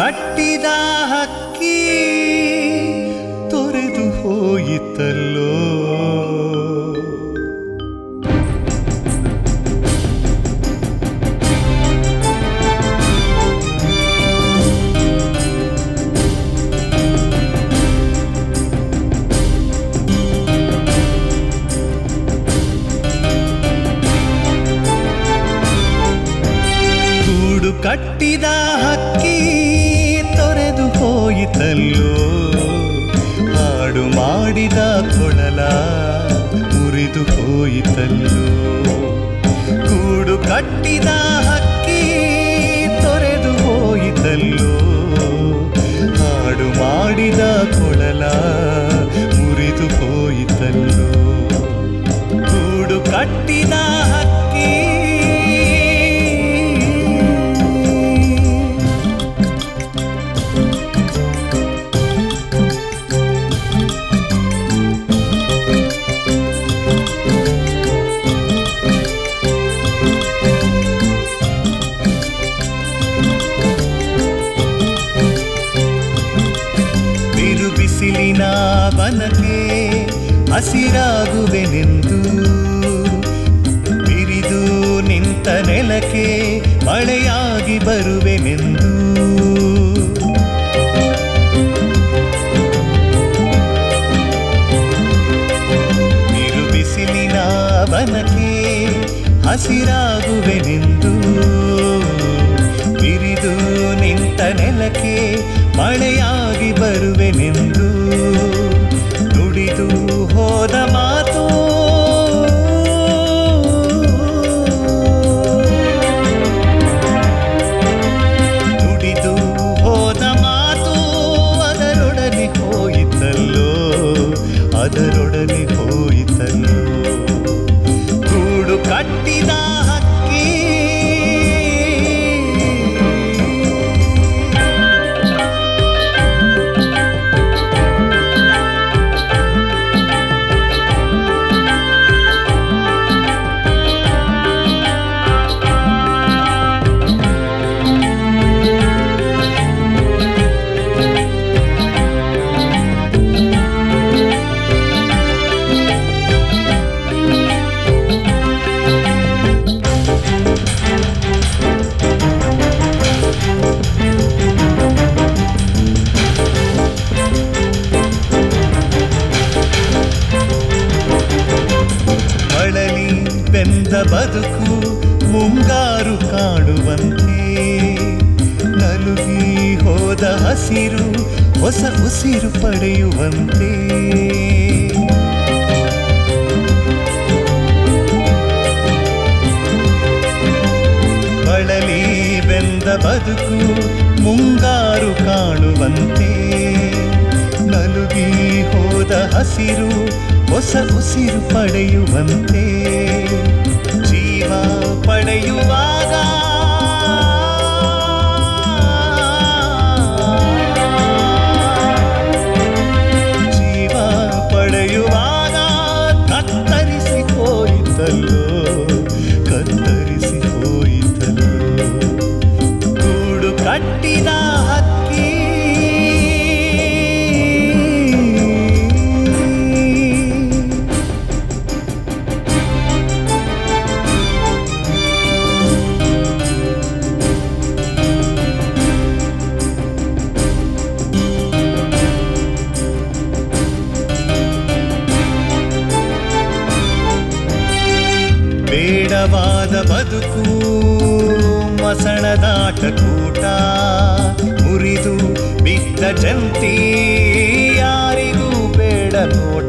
ಕಟ್ಟಿದ ಹಕ್ಕಿ ತೊರೆದು ಹೋಯಿತಲ್ಲೋ ಗೂಡು ಕಟ್ಟಿದ ಹಕ್ಕಿ ತೊರೆದು ಹೋಯಿತಲ್ಲೋ ಹಾಡು ಮಾಡಿದ ಕೊಳಲ ಮುರಿದು ಹೋಯಿತಲ್ಲೋ ಗೂಡು ಕಟ್ಟಿದ ಹಕ್ಕಿ ತೊರೆದು ಹೋಯಿತಲ್ಲೋ ಹಾಡು ಮಾಡಿದ ಕೊಳಲ ಮುರಿದು ಹೋಯಿತಲ್ಲೋ ಗೂಡು ಕಟ್ಟಿದ ಹಕ್ಕಿ ಬಿರು ಬಿಸಿಲಿನ ಬನಕೆ ಹಸಿರಾಗುವೆನೆಂದು ಬಿರಿದು ನಿಂತ ನೆಲಕ್ಕೆ ಮಳೆಯಾಗಿ ಬರುವೆನೆಂದು ಬಿರು ಬಿಸಿಲಿನ ಬನಕೆ ಹಸಿರಾಗುವೆನೆಂದು ಬಿರಿದು ನಿಂತ ನೆಲಕ್ಕೆ ಮಳೆಯಾಗಿ ಬರುವೆನೆಂದು ನುಡಿದು ಹೋದ ಮಾತು ನುಡಿದು ಹೋದ ಮಾತು ಅದರೊಡನೆ ಹೋಯಿತಲ್ಲೋ ಅದರೊಡನೆ ಹೋಯಿತಲ್ಲೋ ಗೂಡು ಕಟ್ಟಿದ ಹಕ್ಕಿ ಮಳಲಿ ಬೆಂದ ಬದುಕು ಮುಂಗಾರು ಕಾಣುವಂತೆ ನಲುಗಿ ಹೋದ ಹಸಿರು ಹೊಸ ಉಸಿರು ಪಡೆಯುವಂತೆ ಬಳಲಿ ಬೆಂದ ಬದುಕು ಮುಂಗಾರು ಕಾಣುವಂತೆ ನಲುಗಿ ಹೋದ ಹಸಿರು ಹೊಸ ಉಸಿರು ಪಡೆಯುವಂತೆ ಜೀವ ಪಡೆಯುವಾಗ ಜೀವ ಪಡೆಯುವಾಗ ಕತ್ತರಿಸಿ ಹೋಯಿತಲ್ಲೋ ಕತ್ತರಿಸಿ ಹೋಯಿತಲ್ಲೋ ಗೂಡು ಕಟ್ಟಿದ ಹಕ್ಕಿ ಬೇಡವಾದ ಬದುಕು ಮಸಣದಾಟ ಕೂಟ ಮುರಿದು ಬಿದ್ದ ಜಂತಿ ಯಾರಿಗೂ ಬೇಡ ನೋಟ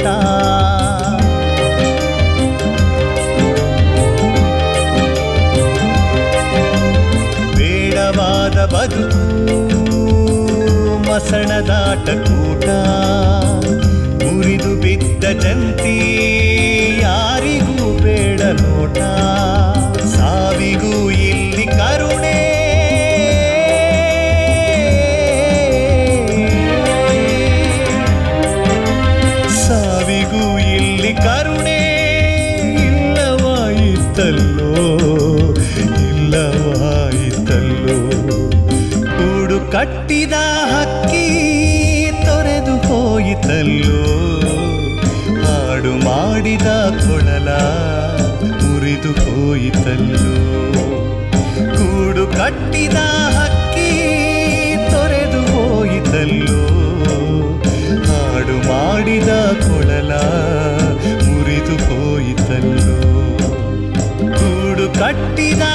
ಬೇಡವಾದ ಬದುಕು ಮಸಣದಾಟ ಕೂಟ ಮುರಿದು ಬಿದ್ದ ಜಂತಿ ಯಾರಿಗೂ ಬೇಡ ನೋಟ ಸಾವಿಗೂ ಇಲ್ಲಿ ಕರುಣೆ ಸಾವಿಗೂ ಇಲ್ಲಿ ಕರುಣೆ ಇಲ್ಲವಾಯಿತಲ್ಲೋ ಇಲ್ಲವಾಯಿತಲ್ಲೋ ಕೂಡು ಕಟ್ಟಿದ ಮಾಡಿದ ಕೊಳಲ ಮುರಿದು ಹೋಯಿತಲ್ಲೋ ಗೂಡು ಕಟ್ಟಿದ ಹಕ್ಕಿ ತೊರೆದು ಹೋಯಿತಲ್ಲೋ ಹಾಡು ಮಾಡಿದ ಕೊಳಲ ಮುರಿದು ಹೋಯಿತಲ್ಲೋ ಗೂಡು ಕಟ್ಟಿದ